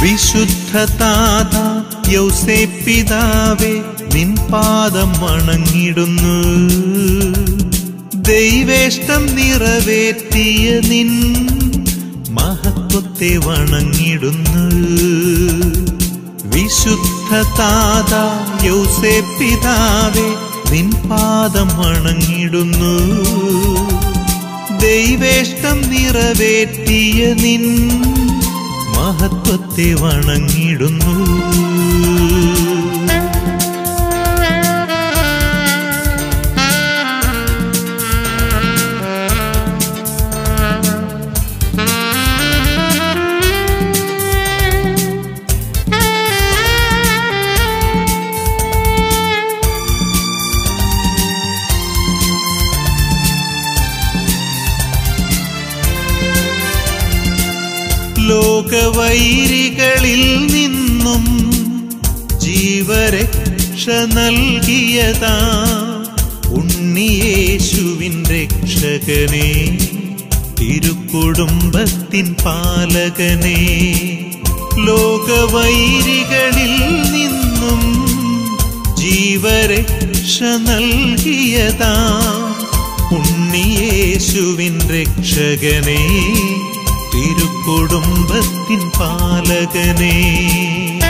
വിശുദ്ധ താത യൗസേ പിതാവേ നിൻ പാദം വണങ്ങിടുന്നു ദൈവേഷ്ടം നിറവേറ്റിയ നിൻ മഹത്വത്തെ വണങ്ങിടുന്നു വിശുദ്ധ താത യൗസേ പിതാവേ നിൻ പാദം വണങ്ങിടുന്നു ദൈവേഷ്ടം നിറവേറ്റിയ നിൻ മഹത്വത്തെ വണങ്ങിടുന്നു ലോകവൈരികളിൽ നിന്നും ജീവരക്ഷ നൽകിയതാ ഉണ്ണിയേശുവിൻ രക്ഷകനെ തിരുക്കുടുംബത്തിൻ പാലകനെ ലോകവൈരികളിൽ നിന്നും ജീവരക്ഷ നൽകിയതാ ഉണ്ണിയേശുവിൻ രക്ഷകനെ തിരുക്കുടുംബത്തിൻ പാലകനേ